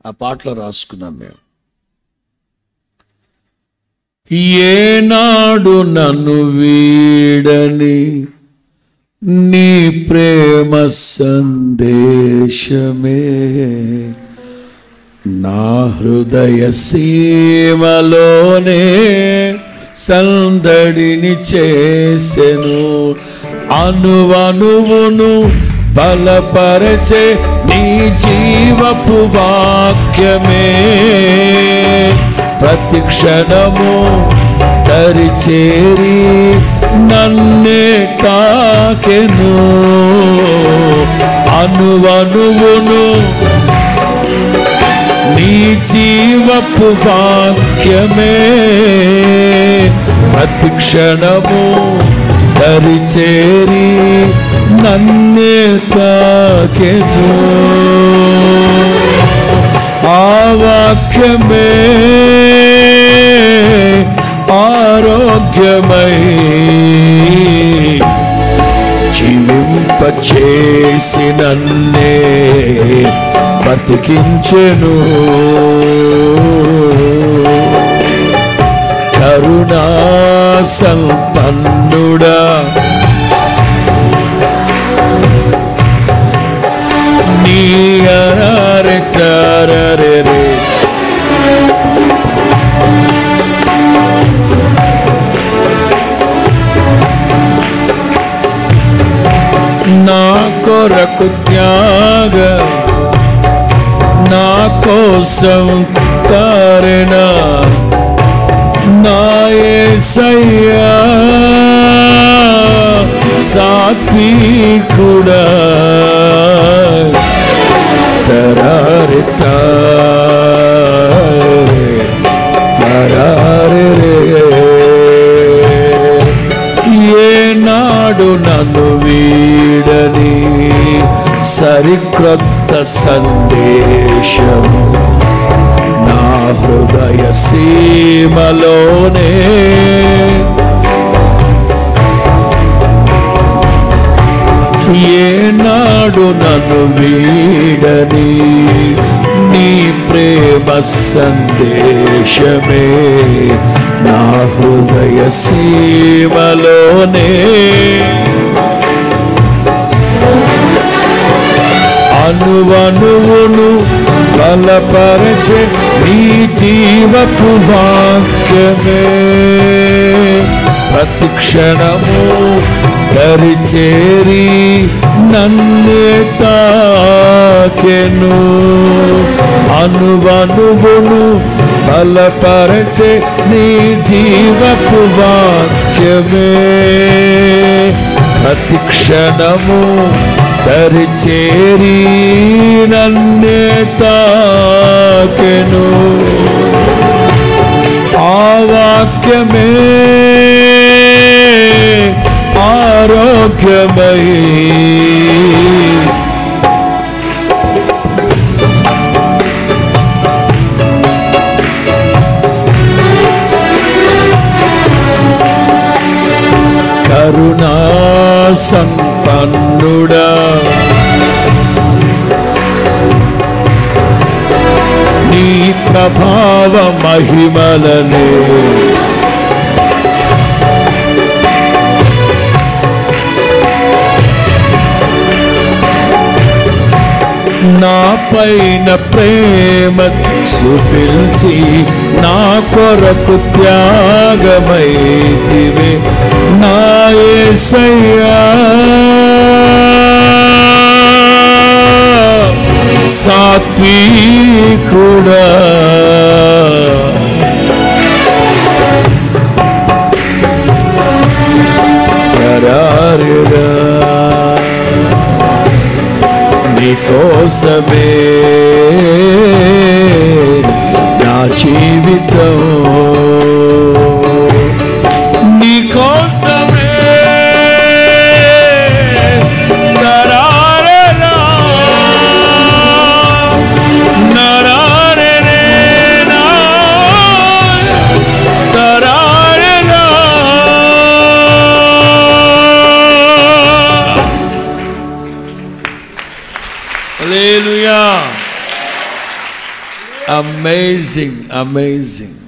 ఆ పాటలో రాసుకున్నాం మేము ఏనాడు నన్ను వీడని నీ ప్రేమ సందేశమే నా హృదయ సీమలోనే సందడిని చేసెను అనువనువును బలపరచే నీ జీవపు వాక్యమే ప్రతి క్షణము దరిచేరి నన్నే తాకెను అనువనువును నీ జీవపు వాక్యమే ప్రతి క్షణము దరిచేరి నన్నే తాకెను ఆ వాక్యమే ఆరోగ్యమై జీవింపచేసి నన్నే బతికించెను కరుణా సంపన్నుడా నీ అరారె తారరె రే నా కొరకు త్యాగ నా కోసం తారెన నా యేసయ్యా సాత్వికుడా తరారి తారే తరారి ఏనాడు నన్ను వీడని సరిక్రొత్త సందేశము నా హృదయ సీమలోనే ఏనాడు నన్ను వీడని నీ ప్రేమ సందేశమే నా హృదయ సీమలోనే అనువనువును బలపరచే నీ జీవపు వాక్యమే ప్రతి క్షణము దరిచేరి నన్ను తాకెను అనువనువును బలపరచే నీ జీవపు వాక్యమే ప్రతి క్షణము దరిచేరి నన్నే తాకెను ఆ వాక్యమే ఆరోగ్యమై కరుణా సంపన్నుడా నీ ప్రభావ మహిమలనే నా పైన ప్రేమ చూపిల్చి నా కొరకు త్యాగమైతివే నా యేసయ్యా సాత్వికుడా కరారుడా నీకోసమే నా జీవితం నీకోసమే నరారరా, నరారరేనా, తరారరా. హల్లెలూయా అమేజింగ్ అమేజింగ్